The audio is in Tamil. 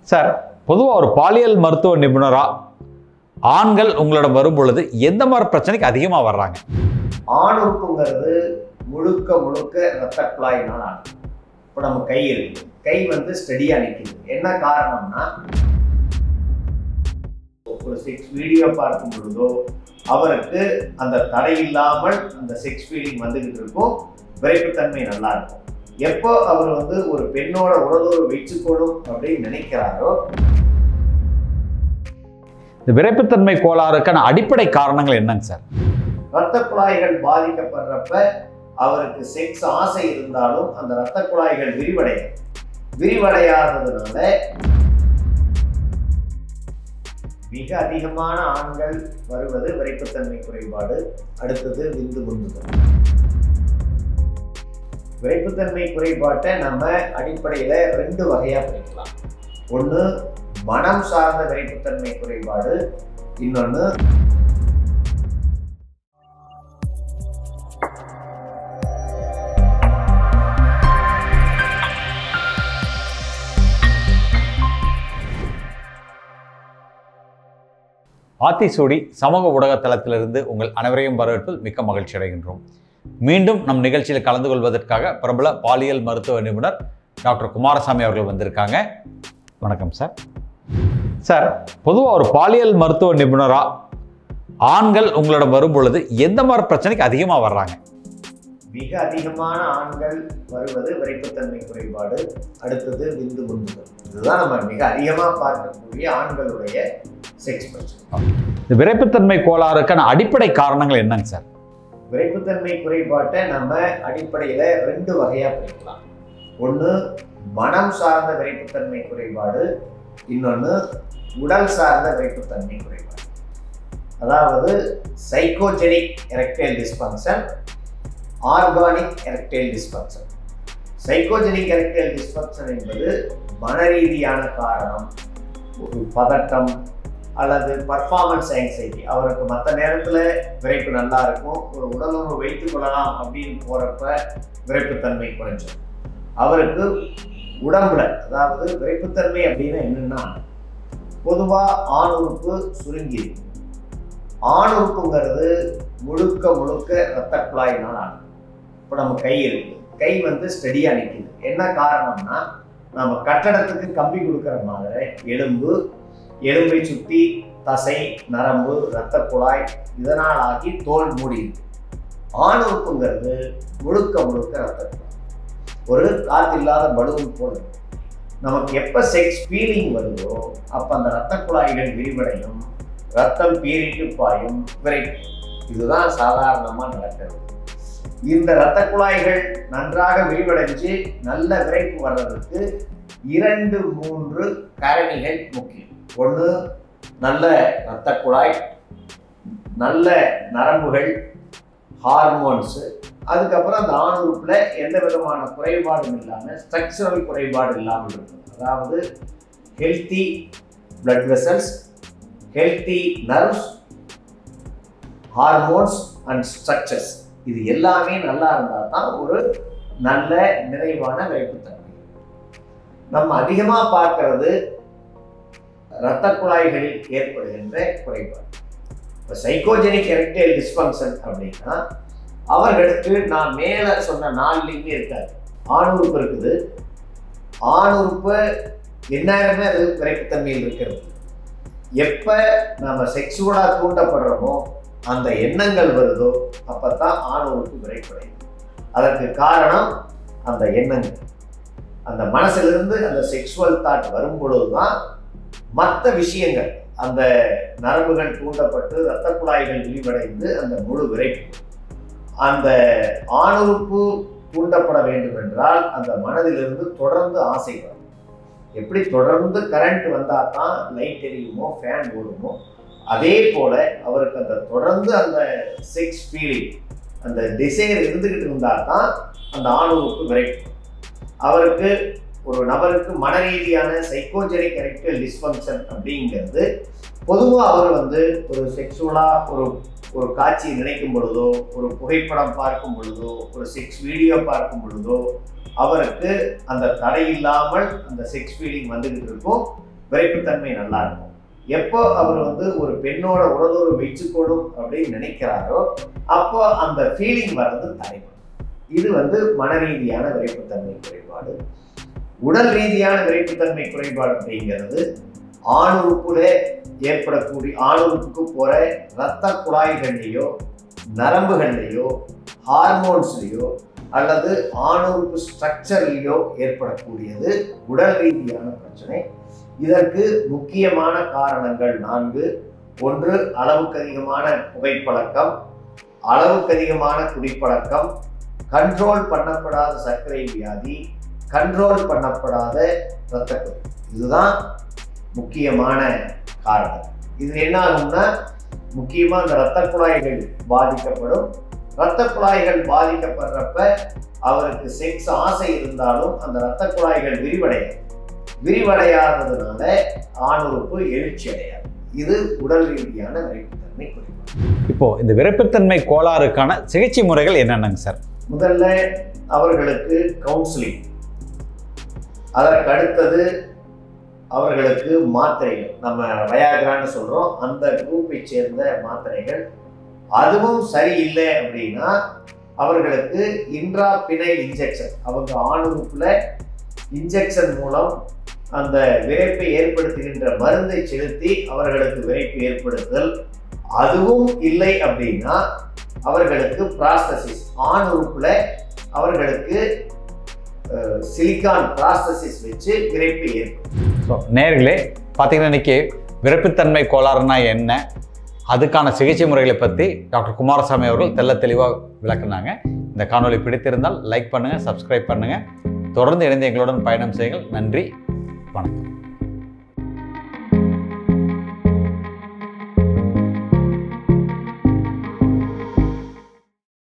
சார் பொதுவாக ஒரு பாலியல் மருத்துவ நிபுணரா ஆண்கள் உங்களிடம் வரும் பொழுது எந்த மாதிரி பிரச்சனைக்கு அதிகமாக வர்றாங்க ஆண் உறுப்புங்கிறது முழுக்க முழுக்க ரத்த குழாயினால் ஆனது இப்போ நம்ம கை இருக்கு கை வந்து ஸ்டெடியாக நிற்குது என்ன காரணம்னா ஒரு செக்ஸ் வீடியோ பார்க்கும் பொழுதோ அவருக்கு அந்த தடை இல்லாமல் அந்த செக்ஸ் ஃபீலிங் வந்துகிட்டு இருக்கும் விரைப்புத்தன்மை நல்லா இருக்கும் எப்போ அவர் வந்து ஒரு பெண்ணோட உடலோடு வச்சுக்கணும் அப்படின்னு நினைக்கிறாரோ இந்த விரைப்புத்தன்மை கோளாறுக்கான அடிப்படை காரணங்கள் என்னங்க சார் ரத்த குழாய்கள் பாதிக்கப்படுறப்ப அவருக்கு செக்ஸ் ஆசை இருந்தாலும் அந்த ரத்த குழாய்கள் விரிவடையும் விரிவடையாததுனால மிக அதிகமான ஆண்கள் வருவது விரைப்புத்தன்மை குறைபாடு அடுத்தது விந்து முந்துதல் விரைப்புத்தன்மை குறைபாட்டை நம்ம அடிப்படையில் ரெண்டு வகையாக பிரிக்கலாம் ஒன்று மனம் சார்ந்த விரைப்புத்தன்மை குறைபாடு இன்னொன்று ஆத்திசூடி சமூக ஊடக தளத்திலிருந்து உங்கள் அனைவரையும் வரவேற்பில் மிக்க மகிழ்ச்சி அடைகின்றோம் மீண்டும் நம் நிகழ்ச்சியில் கலந்து கொள்வதற்காக பிரபல பாலியல் மருத்துவ நிபுணர் டாக்டர் குமாரசாமி அவர்கள் வந்திருக்காங்க வணக்கம் சார் சார் பொதுவாக ஒரு பாலியல் மருத்துவ நிபுணரா ஆண்கள் உங்களிடம் வரும் பொழுது எந்த மாதிரி பிரச்சனைக்கு அதிகமாக வர்றாங்க மிக அதிகமான ஆண்கள் வருவது விரைப்புத்தன்மை குறைபாடு அடுத்தது விந்து முந்துதல் இதுதான் நம்ம மிக அதிகமாக பார்க்கக்கூடிய ஆண்களுடைய செக்ஸ் பிரச்சனை இந்த விரைப்புத்தன்மை கோளாறுக்கான அடிப்படை காரணங்கள் என்னங்க சார் விரைப்புத்தன்மை குறைபாட்டை நம்ம அடிப்படையில் ரெண்டு வகையாக பிரிக்கலாம் ஒன்று மனம் சார்ந்த விரைப்புத்தன்மை குறைபாடு இன்னொன்று உடல் சார்ந்த விரைப்புத்தன்மை குறைபாடு அதாவது psychogenic erectile dysfunction organic erectile dysfunction psychogenic erectile dysfunction என்பது மனரீதியான காரணம் ஒரு பதட்டம் அல்லது பர்ஃபார்மன்ஸ் ஆங்ஸைட்டி அவருக்கு மற்ற நேரத்தில் விரைப்பு நல்லா இருக்கும் ஒரு உடலுறவு வைத்துக் கொள்ளலாம் அப்படின்னு போகிறப்ப விரைப்புத்தன்மை குறைஞ்சிடும் அவருக்கு உடம்புல அதாவது விரைப்புத்தன்மை அப்படின்னு என்னன்னா பொதுவாக ஆண் உறுப்பு சுருங்கி இருக்கும் ஆண் உறுப்புங்கிறது முழுக்க முழுக்க இரத்த குழாயினால் ஆனது இப்போ நம்ம கை இருக்கு கை வந்து ஸ்டெடியாக நிற்குது என்ன காரணம்னா நம்ம கட்டடத்துக்கு கம்பி கொடுக்குற மாதிரி எலும்பு எலும்பை சுற்றி தசை நரம்பு இரத்த குழாய் இதனால் ஆகி தோல் மூடி இருக்கு ஆண் உறுப்புங்கிறது முழுக்க முழுக்க இரத்த குழாய் ஒரு காத்தில்லாத பலூன் போல இருக்கு. நமக்கு எப்போ செக்ஸ் ஃபீலிங் வருதோ அப்போ அந்த இரத்த குழாய்கள் விரிவடையும் ரத்தம் பீறிட்டு பாயும் விரைக்கும் இதுதான் சாதாரணமாக நடக்கிறது இந்த இரத்த குழாய்கள் நன்றாக விரிவடைஞ்சு நல்ல விரைப்பு வர்றதுக்கு இரண்டு மூன்று காரணிகள் முக்கியம் ஒன்று நல்ல இரத்த குழாய் நல்ல நரம்புகள் ஹார்மோன்ஸு அதுக்கப்புறம் அந்த ஆண் உறுப்பில் எந்த விதமான குறைபாடும் இல்லாமல் ஸ்ட்ரக்சரல் குறைபாடு இல்லாமல் இருக்கும் அதாவது healthy blood vessels healthy nerves hormones and structures இது எல்லாமே நல்லா இருந்தால் தான் ஒரு நல்ல நிறைவான விரைப்புத்தன்மை நம்ம அதிகமாக பார்க்கறது இரத்த குழாய்களில் ஏற்படுகின்ற குறைபாடு இப்போ சைக்கோஜெனிக் எரெக்டைல் டிஸ்பங்ஷன் அப்படின்னா அவர்களுக்கு நான் மேலே சொன்ன நாலுலேயுமே இருக்காது ஆண் உறுப்பு இருக்குது ஆண் உறுப்பு எந்நேரமே அது விரைப்புத்தன்மையில் இருக்கிறது எப்போ நம்ம செக்ஸுவலாக தூண்டப்படுறோமோ அந்த எண்ணங்கள் வருதோ அப்போ தான் ஆண் உறுப்பு விரைப்படையும் அதற்கு காரணம் அந்த எண்ணங்கள் அந்த மனசிலிருந்து அந்த செக்ஸுவல் தாட் வரும் பொழுது தான் மற்ற விஷயங்கள் அந்த நரம்புகள் தூண்டப்பட்டு இரத்த குழாய்கள் விரிவடைந்து அந்த முழு விரைப்பு அந்த ஆணுறுப்பு தூண்டப்பட வேண்டும் என்றால் அந்த மனதிலிருந்து தொடர்ந்து ஆசை வரும் எப்படி தொடர்ந்து கரண்ட் வந்தால் தான் லைட் எரியுமோ ஃபேன் ஓடுமோ அதே போல அவருக்கு அந்த தொடர்ந்து அந்த செக்ஸ் ஃபீலிங் அந்த டிசைர் இருந்துகிட்டு இருந்தால் தான் அந்த ஆணுறுப்பு விரைக்கும் அவருக்கு ஒரு நபருக்கு மனரீதியான சைக்கோஜெனிக் எரெக்டல் டிஸ்ஃபங்க்ஷன் அப்படிங்கிறது பொதுவாக அவர் வந்து ஒரு செக்ஸுவலாக ஒரு ஒரு காட்சியை நினைக்கும் பொழுதோ ஒரு புகைப்படம் பார்க்கும் பொழுதோ ஒரு செக்ஸ் வீடியோ பார்க்கும் பொழுதோ அவருக்கு அந்த தடை இல்லாமல் அந்த செக்ஸ் ஃபீலிங் வந்துகிட்டு இருக்கும் விரைப்புத்தன்மை நல்லா இருக்கும் எப்போ அவர் வந்து ஒரு பெண்ணோட உடலோடு வச்சுக்கணும் அப்படின்னு நினைக்கிறாரோ அப்போ அந்த ஃபீலிங் வர்றது தடைபடும் இது வந்து மன ரீதியான விரைப்புத்தன்மை குறைபாடு உடல் ரீதியான விரைப்புத்தன்மை குறைபாடு அப்படிங்கிறது ஆணுறுப்புல ஏற்படக்கூடிய ஆணுறுப்புக்கு போற இரத்த குழாய்கள்லையோ நரம்புகள்லையோ ஹார்மோன்ஸ்லையோ அல்லது ஆணுறுப்பு ஸ்ட்ரக்சர்லையோ ஏற்படக்கூடியது உடல் ரீதியான பிரச்சனை இதற்கு முக்கியமான காரணங்கள் நான்கு ஒன்று அளவுக்கு அதிகமான புகைப்பழக்கம் அளவுக்கு அதிகமான குடிப்பழக்கம் கண்ட்ரோல் பண்ணப்படாத சர்க்கரை வியாதி கண்ட்ரோல் பண்ணப்படாத இரத்தக்குறை இதுதான் முக்கியமான காரணம் இது என்ன ஆகும்னா முக்கியமாக இந்த இரத்த குழாய்கள் பாதிக்கப்படும் இரத்த குழாய்கள் பாதிக்கப்படுறப்ப அவருக்கு செக்ஸ் ஆசை இருந்தாலும் அந்த இரத்த குழாய்கள் விரிவடையாது விரிவடையாததுனால ஆணுறுப்பு எழுச்சி அடையாது இது உடல் ரீதியான விரைப்புத்தன்மை குறைபாடு இப்போ இந்த விரைப்புத்தன்மை கோளாறுக்கான சிகிச்சை முறைகள் என்னென்னங்க சார் முதல்ல அவர்களுக்கு கவுன்சிலிங் அதற்கு அடுத்தது அவர்களுக்கு மாத்திரைகள் நம்ம வயாகிரான்னு சொல்கிறோம் அந்த குரூப்பை சேர்ந்த மாத்திரைகள் அதுவும் சரியில்லை அப்படின்னா அவர்களுக்கு இன்ட்ரா பினைல் இன்ஜெக்ஷன் அவங்க ஆணுறுப்புல இன்ஜெக்ஷன் மூலம் அந்த விரைப்பை ஏற்படுத்துகின்ற மருந்தை செலுத்தி அவர்களுக்கு விரைப்பு ஏற்படுத்துதல் அதுவும் இல்லை அப்படின்னா அவர்களுக்கு பிராஸ்தசிஸ் ஆண் உறுப்புல அவர்களுக்கு சிலிக்கான் பிராஸ்தசிஸ் வச்சு விரைப்பு ஏற்படும் ஸோ நேர்களே பார்த்தீங்கன்னா இன்னைக்கு விரைப்புத்தன்மை கோளாறுனா என்ன அதுக்கான சிகிச்சை முறைகளை பற்றி டாக்டர் குமாரசாமி அவர்கள் தெள்ள தெளிவாக விளக்குனாங்க இந்த காணொளி பிடித்திருந்தால் லைக் பண்ணுங்கள் சப்ஸ்கிரைப் பண்ணுங்கள் தொடர்ந்து இணைந்து எங்களுடன் பயணம் செய்யுங்கள் நன்றி வணக்கம்